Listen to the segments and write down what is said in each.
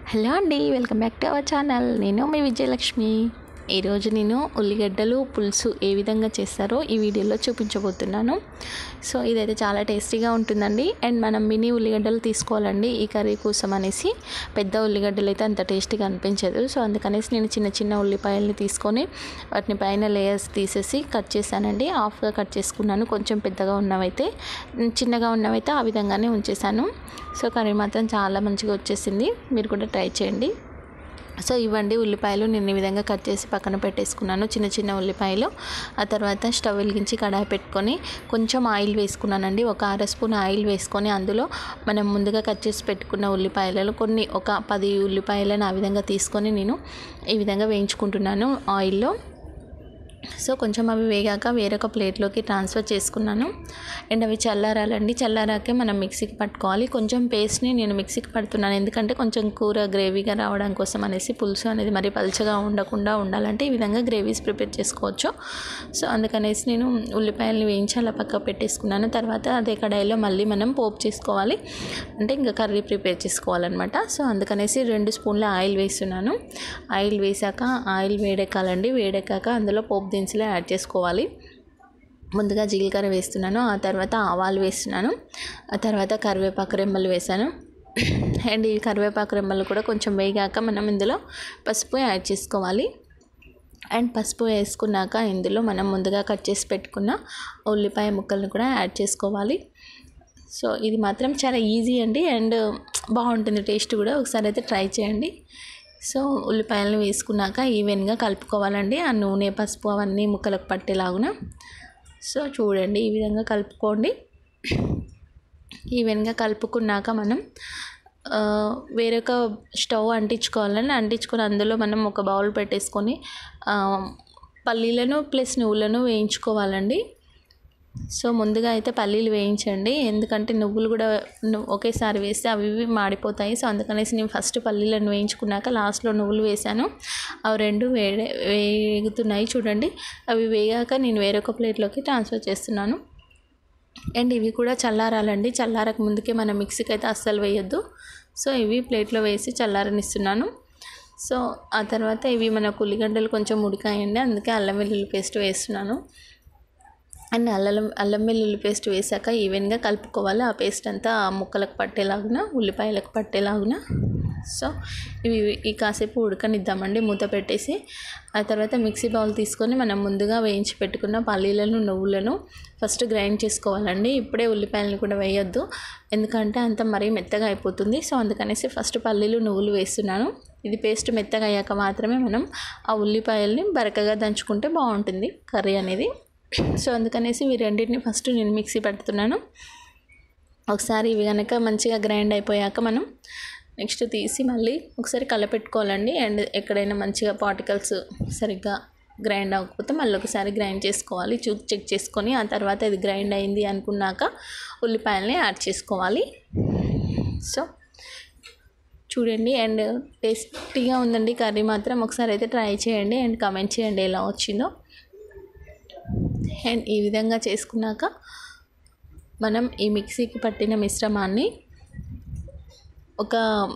hello అండి welcome back to our channel నేను మీ విజయలక్ష్మి ఈరోజు నేను ఉల్లిగడ్డలు పులుసు ఏ విధంగా చేస్తారో ఈ వీడియోలో చూపించబోతున్నాను సో ఇదైతే చాలా టేస్టీగా ఉంటుందండి అండ్ మనం మినీ ఉల్లిగడ్డలు తీసుకోవాలండి ఈ కర్రీ కోసం అనేసి పెద్ద ఉల్లిగడ్డలు అయితే అంత టేస్టీగా అనిపించదు సో అందుకనేసి నేను చిన్న చిన్న ఉల్లిపాయల్ని తీసుకొని వాటిని పైన లేయర్స్ తీసేసి కట్ చేశానండి హాఫ్గా కట్ చేసుకున్నాను కొంచెం పెద్దగా ఉన్నవైతే చిన్నగా ఉన్నవైతే ఆ విధంగానే ఉంచేసాను సో కర్రీ మాత్రం చాలా మంచిగా వచ్చేసింది మీరు కూడా ట్రై చేయండి సో ఇవ్వండి ఉల్లిపాయలు నేను ఈ విధంగా కట్ చేసి పక్కన పెట్టేసుకున్నాను చిన్న చిన్న ఉల్లిపాయలు ఆ తర్వాత స్టవ్ వెలిగించి కడాయి పెట్టుకొని కొంచెం ఆయిల్ వేసుకున్నానండి ఒక అర స్పూన్ ఆయిల్ వేసుకొని అందులో మనం ముందుగా కట్ చేసి పెట్టుకున్న ఉల్లిపాయలలో కొన్ని ఒక పది ఉల్లిపాయలను ఆ విధంగా తీసుకొని నేను ఈ విధంగా వేయించుకుంటున్నాను ఆయిల్లో సో కొంచెం అవి వేగాక వేరొక ప్లేట్లోకి ట్రాన్స్ఫర్ చేసుకున్నాను అండ్ అవి చల్లారాలండి చల్లారాకే మనం మిక్సీకి పట్టుకోవాలి కొంచెం పేస్ట్ని నేను మిక్సీకి పడుతున్నాను ఎందుకంటే కొంచెం కూర గ్రేవీగా రావడం కోసం అనేసి పులుసు అనేది మరి పలుచగా ఉండకుండా ఉండాలంటే ఈ విధంగా గ్రేవీస్ ప్రిపేర్ చేసుకోవచ్చు సో అందుకనేసి నేను ఉల్లిపాయలని వేయించి అలా పక్క పెట్టేసుకున్నాను తర్వాత అదే కడాయిలో మళ్ళీ మనం పోపు చేసుకోవాలి అంటే ఇంకా కర్రీ ప్రిపేర్ చేసుకోవాలన్నమాట సో అందుకనేసి రెండు స్పూన్ల ఆయిల్ వేస్తున్నాను ఆయిల్ వేసాక ఆయిల్ వేడెక్కాలండి వేడెక్కాక అందులో పోపు దినుసులు యాడ్ చేసుకోవాలి ముందుగా జీలకర్ర వేస్తున్నాను ఆ తర్వాత ఆవాలు వేస్తున్నాను ఆ తర్వాత కరివేపాకు రెమ్మలు వేసాను అండ్ ఈ కరివేపాకు రెమ్మలు కూడా కొంచెం వేగాక మనం ఇందులో పసుపు యాడ్ చేసుకోవాలి అండ్ పసుపు వేసుకున్నాక ఇందులో మనం ముందుగా కట్ చేసి పెట్టుకున్న ఉల్లిపాయ ముక్కలను కూడా యాడ్ చేసుకోవాలి సో ఇది మాత్రం చాలా ఈజీ అండి అండ్ బాగుంటుంది టేస్ట్ కూడా ఒకసారి అయితే ట్రై చేయండి సో ఉల్లిపాయలను వేసుకున్నాక ఈవెన్గా కలుపుకోవాలండి ఆ నూనె పసుపు అవన్నీ ముక్కలకు పట్టేలాగున సో చూడండి ఈ విధంగా కలుపుకోండి ఈవెన్గా కలుపుకున్నాక మనం వేరొక స్టవ్ అంటించుకోవాలని అంటించుకొని అందులో మనం ఒక బౌల్ పెట్టేసుకొని పల్లీలను ప్లస్ నువ్వులను వేయించుకోవాలండి సో ముందుగా అయితే పల్లీలు వేయించండి ఎందుకంటే నువ్వులు కూడా ఒకేసారి వేస్తే అవి ఇవి మాడిపోతాయి సో అందుకనేసి నేను ఫస్ట్ పల్లీలను వేయించుకున్నాక లాస్ట్లో నువ్వులు వేసాను అవి రెండు వేడే వేగుతున్నాయి చూడండి అవి వేగాక నేను వేరొక ప్లేట్లోకి ట్రాన్స్ఫర్ చేస్తున్నాను అండ్ ఇవి కూడా చల్లారాలండి చల్లారక ముందుకే మనం మిక్సీకి అయితే అస్సలు వేయొద్దు సో ఇవి ప్లేట్లో వేసి చల్లారనిస్తున్నాను సో ఆ తర్వాత ఇవి మనకు ఉల్లిగడ్డలు కొంచెం ఉడికాయండి అందుకే అల్లం వెల్లుల్లి పేస్ట్ వేస్తున్నాను అండ్ అల్లం అల్లం వెల్లుల్లి పేస్ట్ వేసాక ఈవెన్గా కలుపుకోవాలి ఆ పేస్ట్ అంతా ఆ ముక్కలకు పట్టేలాగున ఉల్లిపాయలకు పట్టేలాగున సో ఇవి ఈ కాసేపు ఉడకనిద్దామండి మూత పెట్టేసి ఆ తర్వాత మిక్సీ బౌల్ తీసుకొని మనం ముందుగా వేయించి పెట్టుకున్న పల్లీలను నువ్వులను ఫస్ట్ గ్రైండ్ చేసుకోవాలండి ఇప్పుడే ఉల్లిపాయలను కూడా వేయొద్దు ఎందుకంటే అంత మరీ మెత్తగా అయిపోతుంది సో అందుకనేసి ఫస్ట్ పల్లీలు నువ్వులు వేస్తున్నాను ఇది పేస్ట్ మెత్తగా అయ్యాక మాత్రమే మనం ఆ ఉల్లిపాయల్ని బరకగా దంచుకుంటే బాగుంటుంది కర్రీ అనేది సో అందుకనేసి ఇవి రెండింటిని ఫస్ట్ నేను మిక్సీ పెడుతున్నాను ఒకసారి ఇవి కనుక మంచిగా గ్రైండ్ అయిపోయాక మనం నెక్స్ట్ తీసి మళ్ళీ ఒకసారి కలపెట్టుకోవాలండి అండ్ ఎక్కడైనా మంచిగా పార్టికల్స్ సరిగ్గా గ్రైండ్ అవ్వకపోతే మళ్ళీ ఒకసారి గ్రైండ్ చేసుకోవాలి చూ చెక్ చేసుకొని ఆ తర్వాత ఇది గ్రైండ్ అయింది అనుకున్నాక ఉల్లిపాయలని యాడ్ చేసుకోవాలి సో చూడండి అండ్ టేస్టీగా ఉందండి కర్రీ మాత్రం ఒకసారి అయితే ట్రై చేయండి అండ్ కమెంట్ చేయండి ఎలా వచ్చిందో అండ్ ఈ విధంగా చేసుకున్నాక మనం ఈ మిక్సీకి పట్టిన మిశ్రమాన్ని ఒక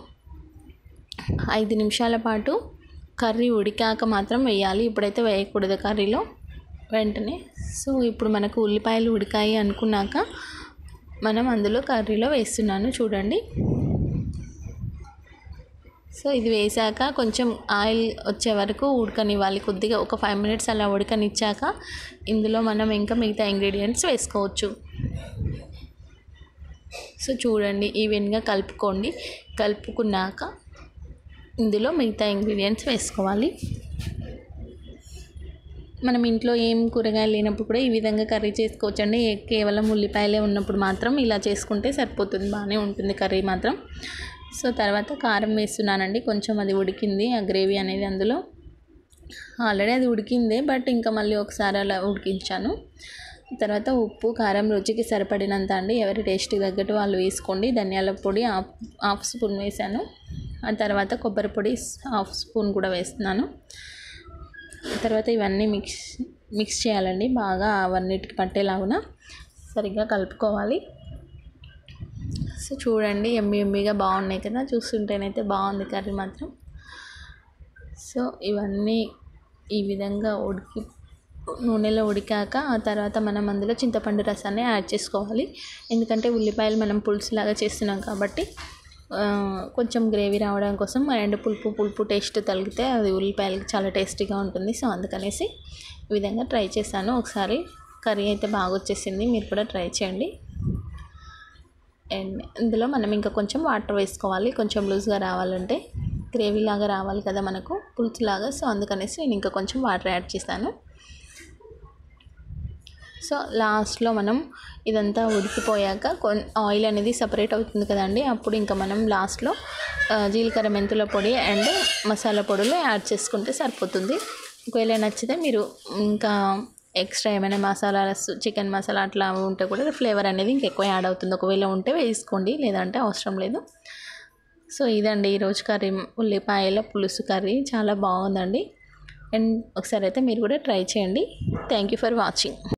ఐదు నిమిషాల పాటు కర్రీ ఉడికాక మాత్రం వేయాలి ఇప్పుడైతే వేయకూడదు కర్రీలో వెంటనే సో ఇప్పుడు మనకు ఉల్లిపాయలు ఉడికాయి అనుకున్నాక మనం అందులో కర్రీలో వేస్తున్నాను చూడండి సో ఇది వేసాక కొంచెం ఆయిల్ వచ్చే వరకు ఉడకనివ్వాలి కొద్దిగా ఒక ఫైవ్ మినిట్స్ అలా ఉడకనిచ్చాక ఇందులో మనం ఇంకా మిగతా ఇంగ్రీడియంట్స్ వేసుకోవచ్చు సో చూడండి ఈవెన్గా కలుపుకోండి కలుపుకున్నాక ఇందులో మిగతా ఇంగ్రీడియంట్స్ వేసుకోవాలి మనం ఇంట్లో ఏం కూరగాయలు లేనప్పుడు కూడా ఈ విధంగా కర్రీ చేసుకోవచ్చండి కేవలం ఉల్లిపాయలే ఉన్నప్పుడు మాత్రం ఇలా చేసుకుంటే సరిపోతుంది బాగానే ఉంటుంది కర్రీ మాత్రం సో తర్వాత కారం వేస్తున్నానండి కొంచెం అది ఉడికింది ఆ గ్రేవీ అనేది అందులో ఆల్రెడీ అది ఉడికిందే బట్ ఇంకా మళ్ళీ ఒకసారి అలా ఉడికించాను తర్వాత ఉప్పు కారం రుచికి సరిపడినంత అండి ఎవరి టేస్ట్కి తగ్గట్టు వాళ్ళు వేసుకోండి ధనియాల పొడి హాఫ్ హాఫ్ స్పూన్ వేసాను ఆ తర్వాత కొబ్బరి పొడి హాఫ్ స్పూన్ కూడా వేస్తున్నాను తర్వాత ఇవన్నీ మిక్స్ మిక్స్ చేయాలండి బాగా అవన్నిటికి పట్టేలాగున సరిగ్గా కలుపుకోవాలి సో చూడండి ఎమ్మి ఎమ్మిగా బాగున్నాయి కదా చూస్తుంటేనైతే బాగుంది కర్రీ మాత్రం సో ఇవన్నీ ఈ విధంగా ఉడికి నూనెలో ఉడికాక ఆ తర్వాత మనం అందులో చింతపండు రసాన్ని యాడ్ చేసుకోవాలి ఎందుకంటే ఉల్లిపాయలు మనం పులుసులాగా చేస్తున్నాం కాబట్టి కొంచెం గ్రేవీ రావడం కోసం అండ్ పులుపు పులుపు టేస్ట్ తగిలితే అది ఉల్లిపాయలకి చాలా టేస్టీగా ఉంటుంది సో అందుకనేసి ఈ విధంగా ట్రై చేశాను ఒకసారి కర్రీ అయితే బాగా వచ్చేసింది మీరు కూడా ట్రై చేయండి అండ్ ఇందులో మనం ఇంకా కొంచెం వాటర్ వేసుకోవాలి కొంచెం లూజ్గా రావాలంటే గ్రేవీ లాగా రావాలి కదా మనకు పులుసు లాగా సో అందుకనేసి నేను ఇంకా కొంచెం వాటర్ యాడ్ చేస్తాను సో లాస్ట్లో మనం ఇదంతా ఉడికిపోయాక కొన్ ఆయిల్ అనేది సపరేట్ అవుతుంది కదండి అప్పుడు ఇంకా మనం లాస్ట్లో జీలకర్ర మెంతుల పొడి అండ్ మసాలా పొడులు యాడ్ చేసుకుంటే సరిపోతుంది ఒకవేళ నచ్చితే మీరు ఇంకా ఎక్స్ట్రా ఏమైనా మసాలాస్ చికెన్ మసాలా అట్లా ఉంటే కూడా ఫ్లేవర్ అనేది ఇంకెక్కువ యాడ్ అవుతుంది ఒకవేళ ఉంటే వేసుకోండి లేదంటే అవసరం లేదు సో ఇదండి ఈరోజు కర్రీ ఉల్లిపాయల పులుసు కర్రీ చాలా బాగుందండి అండ్ ఒకసారి అయితే మీరు కూడా ట్రై చేయండి థ్యాంక్ యూ ఫర్ వాచింగ్